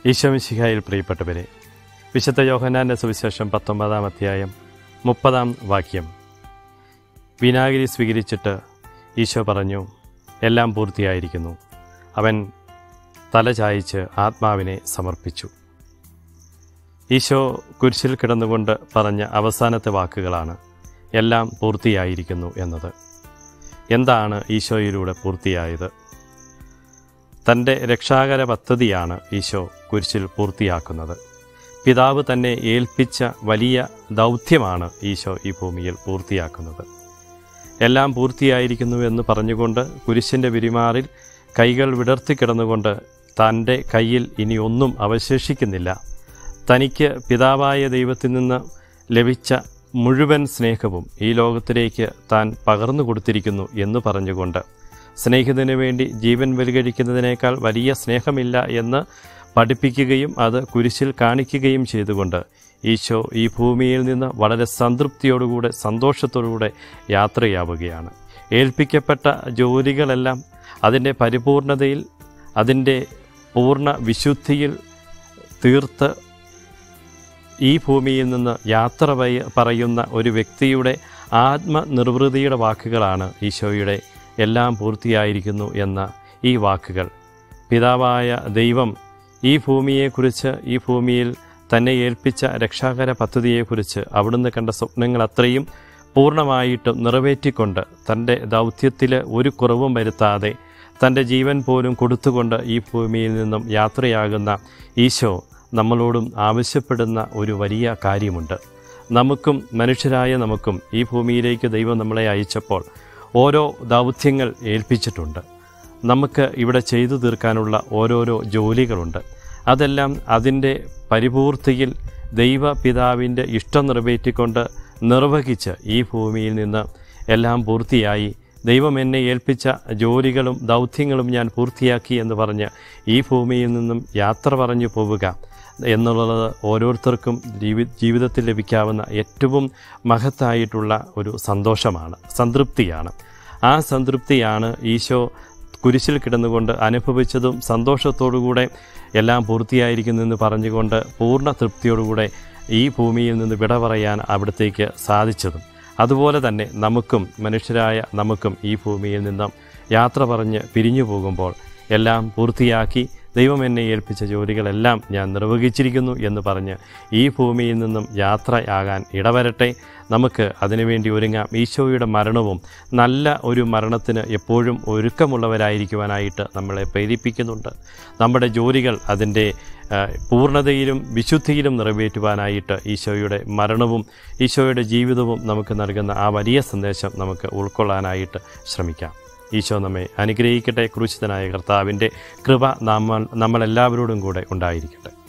ഈശോമിശിഹായിൽ പ്രിയപ്പെട്ടവരെ വിശുദ്ധ യോഹനാന്റെ സുവിശേഷം പത്തൊമ്പതാം അധ്യായം മുപ്പതാം വാക്യം വിനാഗിരി സ്വീകരിച്ചിട്ട് ഈശോ പറഞ്ഞു എല്ലാം പൂർത്തിയായിരിക്കുന്നു അവൻ തല ചായ്ച്ച് ആത്മാവിനെ സമർപ്പിച്ചു ഈശോ കുരിശിൽ കിടന്നുകൊണ്ട് പറഞ്ഞ അവസാനത്തെ വാക്കുകളാണ് എല്ലാം പൂർത്തിയായിരിക്കുന്നു എന്നത് എന്താണ് ഈശോയിലൂടെ പൂർത്തിയായത് തൻ്റെ രക്ഷാകര പദ്ധതിയാണ് ഈശോ കുരിശിൽ പൂർത്തിയാക്കുന്നത് പിതാവ് തന്നെ ഏൽപ്പിച്ച വലിയ ദൗത്യമാണ് ഈശോ ഈ ഭൂമിയിൽ പൂർത്തിയാക്കുന്നത് എല്ലാം പൂർത്തിയായിരിക്കുന്നു എന്ന് പറഞ്ഞുകൊണ്ട് കുരിശിൻ്റെ വിരിമാറിൽ കൈകൾ വിടർത്തി കിടന്നുകൊണ്ട് തൻ്റെ കയ്യിൽ ഇനി ഒന്നും അവശേഷിക്കുന്നില്ല തനിക്ക് പിതാവായ ദൈവത്തിൽ നിന്ന് ലഭിച്ച മുഴുവൻ സ്നേഹവും ഈ ലോകത്തിലേക്ക് താൻ പകർന്നു കൊടുത്തിരിക്കുന്നു എന്ന് പറഞ്ഞുകൊണ്ട് സ്നേഹിതന് വേണ്ടി ജീവൻ ബലികഴിക്കുന്നതിനേക്കാൾ വലിയ സ്നേഹമില്ല എന്ന് പഠിപ്പിക്കുകയും അത് കുരിശിൽ കാണിക്കുകയും ചെയ്തുകൊണ്ട് ഈശോ ഈ ഭൂമിയിൽ നിന്ന് വളരെ സംതൃപ്തിയോടുകൂടെ സന്തോഷത്തോടുകൂടെ യാത്രയാവുകയാണ് ഏൽപ്പിക്കപ്പെട്ട ജോലികളെല്ലാം അതിൻ്റെ പരിപൂർണതയിൽ അതിൻ്റെ പൂർണ്ണ വിശുദ്ധിയിൽ തീർത്ത് ഈ ഭൂമിയിൽ നിന്ന് യാത്ര പയ- പറയുന്ന ഒരു വ്യക്തിയുടെ ആത്മനിർവൃതിയുടെ വാക്കുകളാണ് ഈശോയുടെ എല്ലാം പൂർത്തിയായിരിക്കുന്നു എന്ന ഈ വാക്കുകൾ പിതാവായ ദൈവം ഈ ഭൂമിയെക്കുറിച്ച് ഈ ഭൂമിയിൽ തന്നെ ഏൽപ്പിച്ച രക്ഷാകര പദ്ധതിയെക്കുറിച്ച് അവിടുന്ന് കണ്ട സ്വപ്നങ്ങൾ അത്രയും പൂർണ്ണമായിട്ടും നിറവേറ്റിക്കൊണ്ട് തൻ്റെ ദൗത്യത്തിൽ ഒരു കുറവും വരുത്താതെ തൻ്റെ ജീവൻ പോലും കൊടുത്തുകൊണ്ട് ഈ ഭൂമിയിൽ നിന്നും യാത്രയാകുന്ന ഈശോ നമ്മളോടും ആവശ്യപ്പെടുന്ന ഒരു വലിയ കാര്യമുണ്ട് നമുക്കും മനുഷ്യരായ നമുക്കും ഈ ഭൂമിയിലേക്ക് ദൈവം നമ്മളെ അയച്ചപ്പോൾ ഓരോ ദൗത്യങ്ങൾ ഏൽപ്പിച്ചിട്ടുണ്ട് നമുക്ക് ഇവിടെ ചെയ്തു തീർക്കാനുള്ള ഓരോരോ ജോലികളുണ്ട് അതെല്ലാം അതിൻ്റെ പരിപൂർത്തിയിൽ ദൈവപിതാവിൻ്റെ ഇഷ്ടം നിറവേറ്റിക്കൊണ്ട് നിർവഹിച്ച് ഈ ഭൂമിയിൽ നിന്ന് എല്ലാം പൂർത്തിയായി ദൈവം എന്നെ ഏൽപ്പിച്ച ജോലികളും ദൗത്യങ്ങളും ഞാൻ പൂർത്തിയാക്കി എന്ന് പറഞ്ഞ് ഈ ഭൂമിയിൽ നിന്നും യാത്ര പറഞ്ഞു പോവുക എന്നുള്ളത് ഓരോരുത്തർക്കും ജീവി ജീവിതത്തിൽ ലഭിക്കാവുന്ന ഏറ്റവും മഹത്തായിട്ടുള്ള ഒരു സന്തോഷമാണ് സംതൃപ്തിയാണ് ആ സംതൃപ്തിയാണ് ഈശോ കുരിശിൽ കിടന്നുകൊണ്ട് അനുഭവിച്ചതും സന്തോഷത്തോടുകൂടെ എല്ലാം പൂർത്തിയായിരിക്കുന്നു എന്ന് പറഞ്ഞുകൊണ്ട് പൂർണ്ണ തൃപ്തിയോടുകൂടെ ഈ ഭൂമിയിൽ നിന്ന് വിട പറയാൻ അവിടത്തേക്ക് സാധിച്ചതും അതുപോലെ തന്നെ നമുക്കും മനുഷ്യരായ നമുക്കും ഈ ഭൂമിയിൽ നിന്നും യാത്ര പറഞ്ഞ് പിരിഞ്ഞു പോകുമ്പോൾ എല്ലാം പൂർത്തിയാക്കി ദൈവം എന്നെ ഏൽപ്പിച്ച ജോലികളെല്ലാം ഞാൻ നിർവഹിച്ചിരിക്കുന്നു എന്ന് പറഞ്ഞ് ഈ ഭൂമിയിൽ നിന്നും യാത്രയാകാൻ ഇടവരട്ടെ നമുക്ക് അതിനുവേണ്ടി ഒരുങ്ങാം ഈശോയുടെ മരണവും നല്ല ഒരു മരണത്തിന് എപ്പോഴും ഒരുക്കമുള്ളവരായിരിക്കുവാനായിട്ട് നമ്മളെ പ്രേരിപ്പിക്കുന്നുണ്ട് നമ്മുടെ ജോലികൾ അതിൻ്റെ ആ, പൂർണ്ണതയിലും വിശുദ്ധിയിലും നിറവേറ്റുവാനായിട്ട് ഈശോയുടെ മരണവും ഈശോയുടെ ജീവിതവും നമുക്ക് നൽകുന്ന ആ വലിയ സന്ദേശം നമുക്ക് ഉൾക്കൊള്ളാനായിട്ട് ശ്രമിക്കാം ഈശോ നമ്മെ അനുഗ്രഹിക്കട്ടെ ക്രൂശിതനായ കർത്താവിൻ്റെ കൃപ നമ്മൾ നമ്മളെല്ലാവരോടും കൂടെ ഉണ്ടായിരിക്കട്ടെ